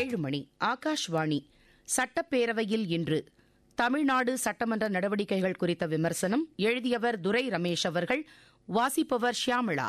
ஏழு மணி ஆகாஷ்வாணி சட்டப்பேரவையில் இன்று தமிழ்நாடு சட்டமன்ற நடவடிக்கைகள் குறித்த விமர்சனம் எழுதியவர் துரை ரமேஷ் அவர்கள் வாசிப்பவர் ஷியாமளா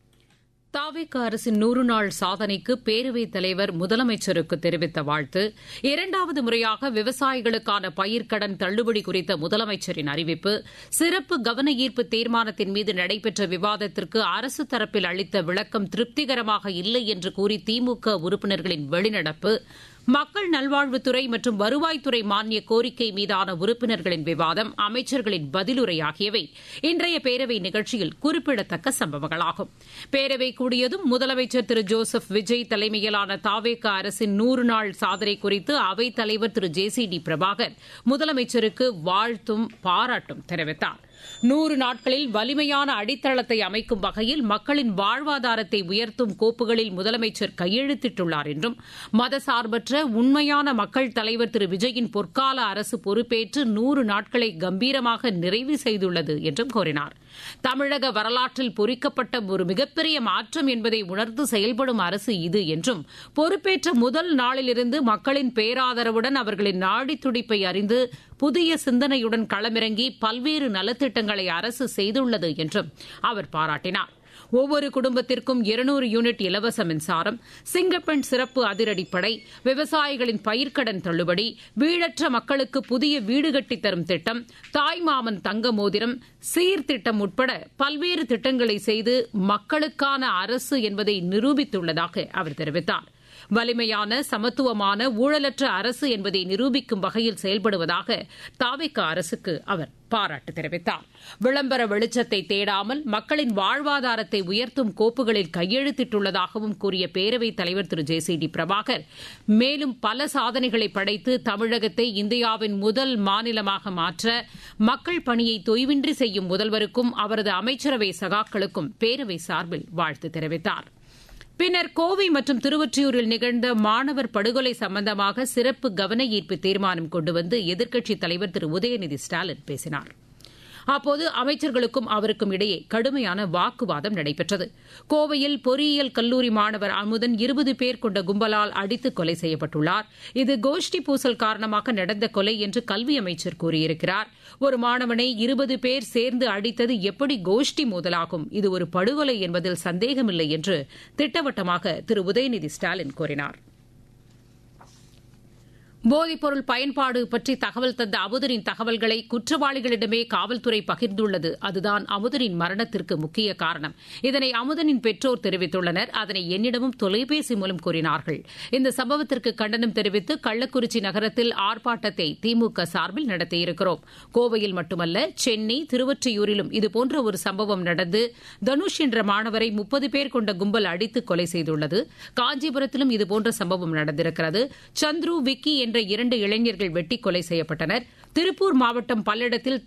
தாவேக அரசின் நூறு நாள் சாதனைக்கு பேரவைத் தலைவர் முதலமைச்சருக்கு தெரிவித்த வாழ்த்து இரண்டாவது முறையாக விவசாயிகளுக்கான பயிர்க்கடன் தள்ளுபடி குறித்த முதலமைச்சரின் அறிவிப்பு சிறப்பு கவன ஈர்ப்பு தீர்மானத்தின் மீது நடைபெற்ற விவாதத்திற்கு அரசு தரப்பில் அளித்த விளக்கம் திருப்திகரமாக இல்லை என்று கூறி திமுக உறுப்பினர்களின் வெளிநடப்பு மக்கள் நல்வாழ்வுத்துறை மற்றும் வருவாய்த்துறை மானிய கோரிக்கை மீதான உறுப்பினர்களின் விவாதம் அமைச்சர்களின் பதிலுரை ஆகியவை இன்றைய பேரவை நிகழ்ச்சியில் குறிப்பிடத்தக்க சம்பவங்களாகும் பேரவை கூடியதும் முதலமைச்சர் திரு ஜோசப் விஜய் தலைமையிலான தாவேக அரசின் நூறு நாள் சாதனை குறித்து அவைத் தலைவர் Thiru J C D Prabhakar முதலமைச்சருக்கு வாழ்த்தும் பாராட்டும் தெரிவித்தார் நூறு நாட்களில் வலிமையான அடித்தளத்தை அமைக்கும் வகையில் மக்களின் வாழ்வாதாரத்தை உயர்த்தும் கோப்புகளில் முதலமைச்சர் கையெழுத்திட்டுள்ளார் என்றும் மதசார்பற்ற உண்மையான மக்கள் தலைவர் திரு விஜயின் பொற்கால அரசு பொறுப்பேற்று நூறு நாட்களை கம்பீரமாக நிறைவு செய்துள்ளது என்றும் கூறினார் தமிழக வரலாற்றில் பொறிக்கப்பட்ட ஒரு மிகப்பெரிய மாற்றம் என்பதை உணர்ந்து செயல்படும் அரசு இது என்றும் பொறுப்பேற்ற முதல் நாளிலிருந்து மக்களின் பேராதரவுடன் அவர்களின் நாடி துடிப்பை அறிந்து புதிய சிந்தனையுடன் களமிறங்கி பல்வேறு நலத்திட்டங்களை அரசு செய்துள்ளது என்றும் அவர் பாராட்டினார் ஒவ்வொரு குடும்பத்திற்கும் இருநூறு யூனிட் இலவச மின்சாரம் சிங்கப்பெண் சிறப்பு அதிரடிப்படை விவசாயிகளின் பயிர்க்கடன் தள்ளுபடி வீடற்ற மக்களுக்கு புதிய வீடு கட்டித் தரும் திட்டம் தாய்மாமன் தங்க மோதிரம் சீர்திட்டம் உட்பட பல்வேறு திட்டங்களை செய்து மக்களுக்கான அரசு என்பதை நிரூபித்துள்ளதாக அவர் தெரிவித்தார் வலிமையான சமத்துவமான ஊழலற்ற அரசு என்பதை நிரூபிக்கும் வகையில் செயல்படுவதாக தாவிக அரசுக்கு அவர் பாராட்டு தெரிவித்தார் விளம்பர வெளிச்சத்தை தேடாமல் மக்களின் வாழ்வாதாரத்தை உயர்த்தும் கோப்புகளில் கையெழுத்திட்டுள்ளதாகவும் கூறிய பேரவைத் தலைவர் Thiru J C D Prabhakar மேலும் பல சாதனைகளை படைத்து தமிழகத்தை இந்தியாவின் முதல் மாநிலமாக மாற்ற மக்கள் பணியை தொய்வின்றி செய்யும் முதல்வருக்கும் அவரது அமைச்சரவை சகாக்களுக்கும் பேரவை சார்பில் வாழ்த்து தெரிவித்தாா் பின்னர் கோவை மற்றும் திருவொற்றியூரில் நிகழ்ந்த மாணவர் படுகொலை சம்பந்தமாக சிறப்பு கவன ஈர்ப்பு தீர்மானம் கொண்டு வந்து எதிர்க்கட்சித் தலைவர் திரு உதயநிதி ஸ்டாலின் பேசினார் அப்போது அமைச்சர்களுக்கும் அவருக்கும் இடையே கடுமையான வாக்குவாதம் நடைபெற்றது கோவையில் பொறியியல் கல்லூரி மாணவர் அமுதன் இருபது பேர் கொண்ட கும்பலால் அடித்து கொலை செய்யப்பட்டுள்ளார் இது கோஷ்டி பூசல் காரணமாக நடந்த கொலை என்று கல்வி அமைச்சர் கூறியிருக்கிறார் ஒரு மாணவனை இருபது பேர் சேர்ந்து அடித்தது எப்படி கோஷ்டி மோதலாகும் இது ஒரு படுகொலை என்பதில் சந்தேகமில்லை என்று திட்டவட்டமாக திரு உதயநிதி ஸ்டாலின் கூறினார் போதைப்பொருள் பயன்பாடு பற்றி தகவல் தந்த அமுதனின் தகவல்களை குற்றவாளிகளிடமே காவல்துறை பகிர்ந்துள்ளது அதுதான் அமுதனின் மரணத்திற்கு முக்கிய காரணம் இதனை அமுதனின் பெற்றோர் தெரிவித்துள்ளனர் அதனை என்னிடமும் தொலைபேசி மூலம் கூறினார்கள் இந்த சம்பவத்திற்கு கண்டனம் தெரிவித்து கள்ளக்குறிச்சி நகரத்தில் ஆர்ப்பாட்டத்தை திமுக சார்பில் நடத்தியிருக்கிறோம் கோவையில் மட்டுமல்ல சென்னை திருவொற்றியூரிலும் இதுபோன்ற ஒரு சம்பவம் நடந்து தனுஷ் என்ற மாணவரை முப்பது பேர் கொண்ட கும்பல் அடித்து கொலை செய்துள்ளது காஞ்சிபுரத்திலும் இதுபோன்ற சம்பவம் நடந்திருக்கிறது சந்துரு விக்கி என்ற இரண்டு இளைஞர்கள் வெட்டி கொலை செய்யப்பட்டனர் திருப்பூர் மாவட்டம் பல்லடத்தில்